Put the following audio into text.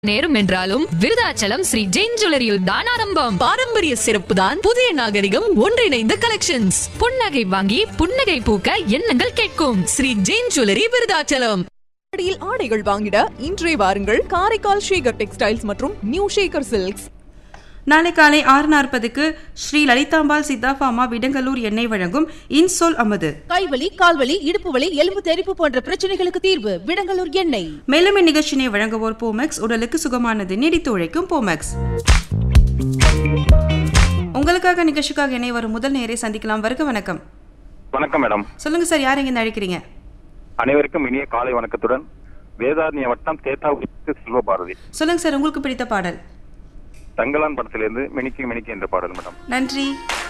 நேரும் என்றாலும் விருதாச்சலம் ஸ்ரீ ஜெயின் ஜுவல்லரியில் தான் ஆரம்பம் பாரம்பரிய சிறப்பு தான் புதிய நாகரிகம் ஒன்றிணைந்த கலெக்ஷன்ஸ் புன்னகை வாங்கி புன்னகை பூக்க எண்ணங்கள் கேட்கும் ஸ்ரீ ஜெயின் ஜுவல்லரி விருதாச்சலம் அடியில் ஆடைகள் வாங்கிட இன்றே வாருங்கள் காரைக்கால் ஷேகர் டெக்ஸ்டைல்ஸ் மற்றும் நியூ ஷேகர் சில்க்ஸ் நாளை காலை ஆறு நாற்பதுக்கு ஸ்ரீ லலிதாம்பாள் சித்தாஃபாமா விடங்கலூர் எண்ணெய் வழங்கும் இன்சோல் அமது கைவலி கால்வலி இடுப்பு வலி எலும்பு தெறிப்பு போன்ற பிரச்சனைகளுக்கு தீர்வு விடங்கலூர் எண்ணெய் மேலும் இந்நிகழ்ச்சியினை வழங்குவோர் போமெக்ஸ் உடலுக்கு சுகமானது நீடித்து உழைக்கும் போமெக்ஸ் உங்களுக்காக நிகழ்ச்சிக்காக இணை வரும் முதல் நேரை சந்திக்கலாம் வருக வணக்கம் வணக்கம் மேடம் சொல்லுங்க சார் யார் எங்க அழைக்கிறீங்க அனைவருக்கும் இனிய காலை வணக்கத்துடன் வேதாரண்ய வட்டம் தேத்தாவுக்கு செல்வ பாரதி சொல்லுங்க சார் உங்களுக்கு பிடித்த பாடல் தங்கலான் படத்திலிருந்து மினிக்கி மினிக்கி என்ற பாடல் மேடம் நன்றி